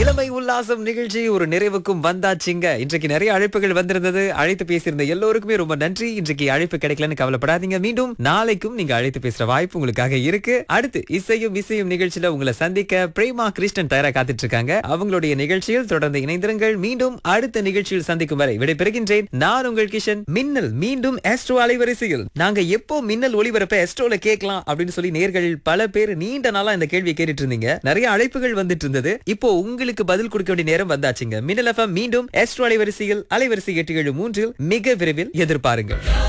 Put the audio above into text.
இளமை உல்லாசம் நிகழ்ச்சி ஒரு நிறைவுக்கும் வந்தாச்சுங்க இன்றைக்கு நிறைய அழைப்புகள் வந்திருந்தது அழைத்து பேசியிருந்த எல்லோருக்குமே ரொம்ப நன்றி இன்றைக்கு அழைப்பு கிடைக்கலன்னு கவலைப்படாதீங்க மீண்டும் நாளைக்கும் நீங்க அழைத்து பேசுற வாய்ப்பு உங்களுக்காக இருக்கு அடுத்து இசையும் இசையும் நிகழ்ச்சியில உங்களை சந்திக்க பிரேமா கிருஷ்ணன் தயாரா காத்துட்டு இருக்காங்க அவங்களுடைய நிகழ்ச்சியில் தொடர்ந்து இணைந்திருங்கள் மீண்டும் அடுத்த நிகழ்ச்சியில் சந்திக்கும் வரை விடைபெறுகின்றேன் நான் உங்கள் கிஷன் மின்னல் மீண்டும் ஆஸ்ட்ரோ அலைவரிசையில் நாங்க எப்போ மின்னல் ஒளிபரப்ப எஸ்ட்ரோல கேட்கலாம் அப்படின்னு சொல்லி நேர்கள் பல பேர் நீண்ட நாளா இந்த கேள்வியை கேட்டுட்டு இருந்தீங்க நிறைய அழைப்புகள் வந்துட்டு இருந்தது இப்போ உங்களுக்கு பதில் கொடுக்க வேண்டிய நேரம் வந்தாச்சுங்க மின்னல் எஃப்எம் மீண்டும் எஸ்ட்ரோ அலைவரிசையில் அலைவரிசை எட்டு ஏழு மூன்றில் மிக விரைவில் எதிர்பாருங்கள்